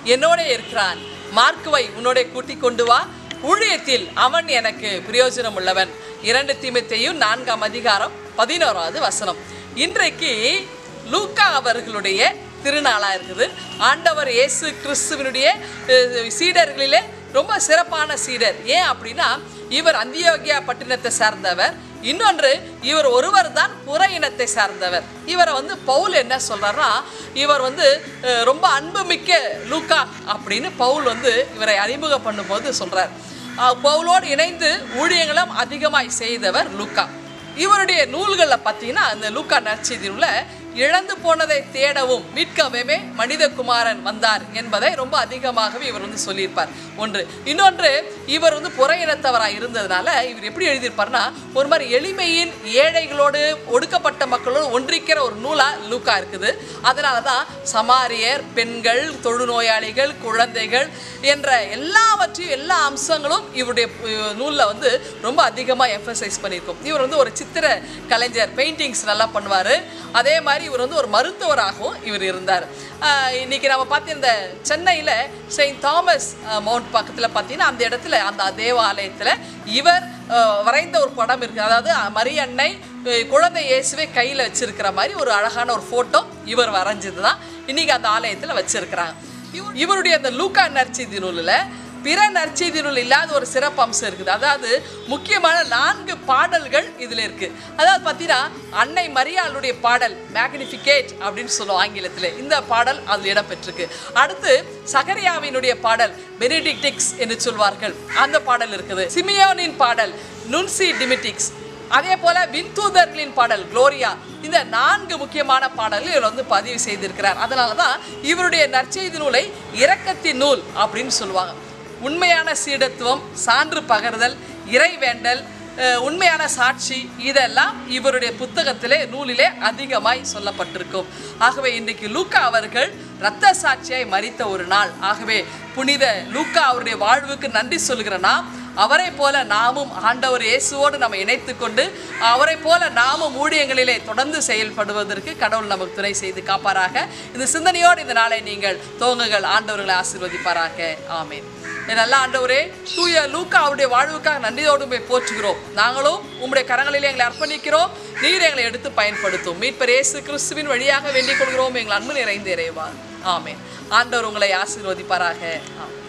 என்னோட இருக்கிறான் மார்க்குவை உன்னோட கூட்டிக் கொண்டு வா ஊழியத்தில் அவன் எனக்கு பிரயோஜனம் உள்ளவன் இரண்டு தீமத்தையும் நான்காம் அதிகாரம் பதினோராவது வசனம் இன்றைக்கு லூக்கா அவர்களுடைய திருநாளா இருக்குது ஆண்டவர் இயேசு கிறிஸ்துவனுடைய அஹ், சீடர்களிலே ரொம்ப சிறப்பான சீடர் ஏன் அப்படின்னா இவர் அந்தியோகியா பட்டினத்தை சார்ந்தவர் இன்னொன்று இவர் ஒருவர் தான் புற இனத்தை சார்ந்தவர் இவரை வந்து பவுல் என்ன சொல்றாருன்னா இவர் வந்து அஹ், ரொம்ப அன்புமிக்க லூக்கா அப்படின்னு பவுல் வந்து இவரை அறிமுகம் பண்ணும்போது சொல்றார் அஹ், பவுலோடு இணைந்து ஊழியங்களும் அதிகமாய் செய்தவர் லூக்கா இவருடைய நூல்களில் பார்த்தீங்கன்னா அந்த லூக்கா நற்செய்தியுள்ள இழந்து போனதை தேடவும் மீட்கவே மனிதகுமாரன் வந்தார் என்பதை ரொம்ப அதிகமாகவே இவர் வந்து சொல்லியிருப்பார் ஒன்று இன்னொன்று இவர் வந்து புற இனத்தவராக இருந்ததுனால இவர் எப்படி எழுதியிருப்பார்னா ஒரு மாதிரி எளிமையின் ஏழைகளோடு ஒடுக்கப்பட்ட மக்களோடு ஒன்றிக்கிற ஒரு நூலாக லூக்கா இருக்குது அதனால தான் சமாரியர் பெண்கள் தொழுநோயாளிகள் குழந்தைகள் என்ற எல்லாவற்றையும் எல்லா அம்சங்களும் இவருடைய நூலில் வந்து ரொம்ப அதிகமாக எம்ஃபசைஸ் பண்ணியிருக்கும் இவர் வந்து ஒரு சித்திர கலைஞர் பெயிண்டிங்ஸ் நல்லா பண்ணுவார் அதே மாதிரி இவர் வந்து ஒரு மருத்துவராகவும் இவர் இருந்தார் ஆஹ் இன்னைக்கு நம்ம பார்த்து இந்த சென்னையில் செயின்ட் தாமஸ் அஹ், மவுண்ட் பக்கத்தில் பார்த்தீங்கன்னா அந்த இடத்துல அந்த தேவாலயத்தில் இவர் அஹ், வரைந்த ஒரு படம் இருக்குது அதாவது மரியன்னை அஹ், குழந்தை இயேசுவை கையில் வச்சிருக்கிற மாதிரி ஒரு அழகான ஒரு ஃபோட்டோ இவர் வரைஞ்சது தான் இன்னைக்கு அந்த ஆலயத்தில் வச்சிருக்கிறாங்க இவர்- இவருடைய அந்த லூக்கா நற்செய்தி நூலில் பிற நற்செய்தி நூல் இல்லாத ஒரு சிறப்பு அம்சம் இருக்குது அதாவது முக்கியமான நான்கு பாடல்கள் இதில் இருக்குது அதாவது பார்த்தீங்கன்னா அன்னை மரியாளுடைய பாடல் மேக்னிஃபிகேட் அப்படின்னு சொல்லுவோம் ஆங்கிலத்தில் இந்த பாடல் அதில் இடம்பெற்றிருக்கு அடுத்து சகரியாவினுடைய பாடல் பெனிடிக்டிக்ஸ் என்று சொல்வார்கள் அந்த பாடல் இருக்குது சிமியோனின் பாடல் நுன்சி டிமிட்டிக்ஸ் அதே போல விண்தூதர்களின் பாடல் குளோரியா இந்த நான்கு முக்கியமான பாடல்கள் இவர் வந்து பதிவு செய்திருக்கிறார் அதனால தான் இவருடைய நற்செய்தி நூலை இரக்கத்தின் நூல் அப்படின்னு சொல்லுவாங்க உண்மையான சீடத்துவம் சான்று பகர்தல் இறைவேண்டல் அஹ், உண்மையான சாட்சி இதெல்லாம் இவருடைய புத்தகத்திலே நூலிலே அதிகமாய் சொல்லப்பட்டிருக்கும் ஆகவே இன்றைக்கு லூக்கா அவர்கள் இரத்த சாட்சியாய் மரித்த ஒரு நாள் ஆகவே புனித லூக்கா அவருடைய வாழ்வுக்கு நன்றி சொல்கிற நாம் அவரை போல நாமும் ஆண்டவர் இயேசுவோடு நம்ம இணைத்து கொண்டு அவரை போல நாமும் ஊழியங்களிலே தொடர்ந்து செயல்படுவதற்கு கடவுள் நமக்கு துணை செய்து காப்பாராக இந்த சிந்தனையோடு இந்த நாளை நீங்கள் துவங்குங்கள் ஆண்டவர்களை ஆசீர்வதிப்பாராக ஆமென் என் நல்ல ஆண்டவரே தூய லூக்கா அவருடைய வாழ்வுக்காக நன்றியோடு உம்மை போற்றுகிறோம் நாங்களும் உம்முடைய கரங்களிலே எங்களை அர்ப்பணிக்கிறோம் நீர் எங்களை எடுத்து பயன்படுத்தும் மீட்பர் இயேசு கிறிஸ்துவின் வழியாக வேண்டிக் கொள்கிறோம் எங்கள் அன்பு நிறைந்து இறைவா ஆமென் ஆண்டவர் உங்களை ஆசீர்வதிப்பாராக ஆமென்